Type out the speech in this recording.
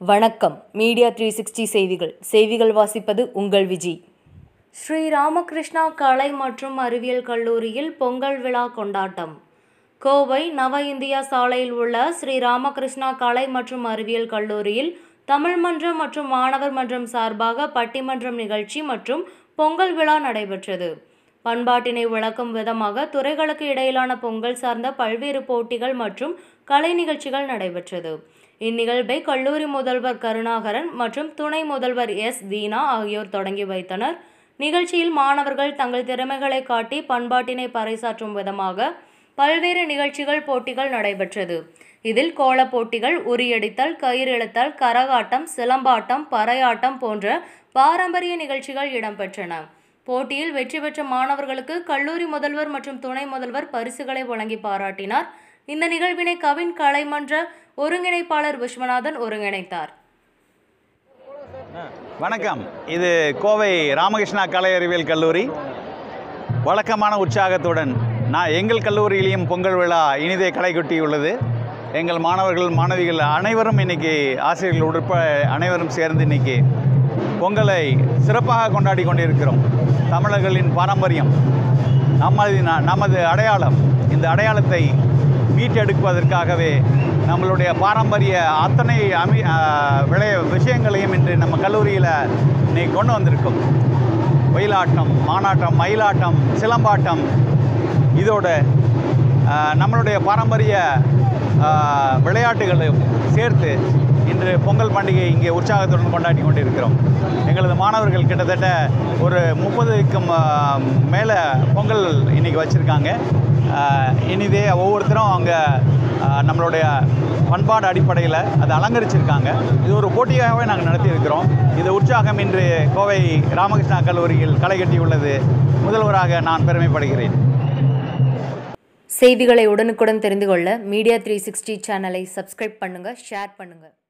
வணக்கம் media three sixty செய்திகள் செய்திகள் வாசிப்பது உங்கள் விஜி ஸ்ரீ ராமகிருஷ்ணா கலை மற்றும் அறிவியல் கல்லூரியில் பொங்கல் விழா கொண்டாட்டம் கோவை நவ இந்தியா சாலையில் உள்ள ஸ்ரீ ராமகிருஷ்ணா கலை மற்றும் அறிவியல் கல்லூரியில் தமிழ் மன்றம் மற்றும் மாணவர் மன்றம் சார்பாக பட்டிமன்றம் நிகழ்ச்சி மற்றும் பொங்கல் விழா நடைபெற்றது பண்பாட்டினை விளக்கும் விதமாக துறைகளுக்கு இடையிலான பொங்கல் சார்ந்த பல்வேறு போட்டிகள் மற்றும் கலை நிகழ்ச்சிகள் நடைபெற்றது இந்நிகழ்வை கல்லூரி முதல்வர் கருணாகரன் மற்றும் துணை முதல்வர் எஸ் தீனா ஆகியோர் தொடங்கி வைத்தனர் நிகழ்ச்சியில் மாணவர்கள் தங்கள் திறமைகளை காட்டி பண்பாட்டினை பறைசாற்றும் விதமாக பல்வேறு நிகழ்ச்சிகள் போட்டிகள் நடைபெற்றது இதில் கோலப் போட்டிகள் உரியடித்தல் கயிறிழுத்தல் கரகாட்டம் சிலம்பாட்டம் பறையாட்டம் போன்ற பாரம்பரிய நிகழ்ச்சிகள் இடம்பெற்றன போட்டியில் வெற்றி பெற்ற மாணவர்களுக்கு கல்லூரி முதல்வர் மற்றும் துணை முதல்வர் பரிசுகளை வழங்கி பாராட்டினார் இந்த நிகழ்வினை கவின் கலைமன்ற ஒருங்கிணைப்பாளர் விஸ்வநாதன் ஒருங்கிணைத்தார் வணக்கம் இது கோவை ராமகிருஷ்ணா கலை அறிவியல் கல்லூரி வழக்கமான உற்சாகத்துடன் நான் எங்கள் கல்லூரியிலையும் பொங்கல் விழா இனிதே களை கொட்டியுள்ளது எங்கள் மாணவர்கள் மாணவிகள் அனைவரும் இன்னைக்கு ஆசிரியர்கள் உட்பட அனைவரும் சேர்ந்து இன்னைக்கு பொங்கலை சிறப்பாக கொண்டாடி கொண்டிருக்கிறோம் தமிழர்களின் பாரம்பரியம் நமது நமது அடையாளம் இந்த அடையாளத்தை மீட்டெடுப்பதற்காகவே நம்மளுடைய பாரம்பரிய அத்தனை அமி விளைய விஷயங்களையும் இன்று நம்ம கல்லூரியில் இன்னைக்கு கொண்டு வந்திருக்கோம் ஒயிலாட்டம் மானாட்டம் மயிலாட்டம் சிலம்பாட்டம் இதோட ஆஹ், நம்மளுடைய பாரம்பரிய ஆஹ், விளையாட்டுகளையும் சேர்த்து இன்று பொங்கல் பண்டிகை இங்கே உற்சாகத்துடன் கொண்டாடி கொண்டிருக்கிறோம் எங்களது மாணவர்கள் கிட்டத்தட்ட ஒரு முப்பதுக்கும் மேலே பொங்கல் இன்னைக்கு வச்சுருக்காங்க இனிதே ஒவ்வொருத்தரும் அவங்க ஆஹ், நம்மளுடைய பண்பாடு அடிப்படையில் அதை அலங்கரிச்சிருக்காங்க இது ஒரு போட்டியாகவே நாங்கள் நடத்தியிருக்கிறோம் இது உற்சாகம் இன்று கோவை ராமகிருஷ்ணா கல்லூரியில் களை கட்டியுள்ளது முதல்வராக நான் பெருமைப்படுகிறேன் செய்திகளை உடனுக்குடன் தெரிந்து கொள்ள மீடியா த்ரீ சிக்ஸ்டி சேனலை சப்ஸ்கிரைப் பண்ணுங்க ஷேர் பண்ணுங்க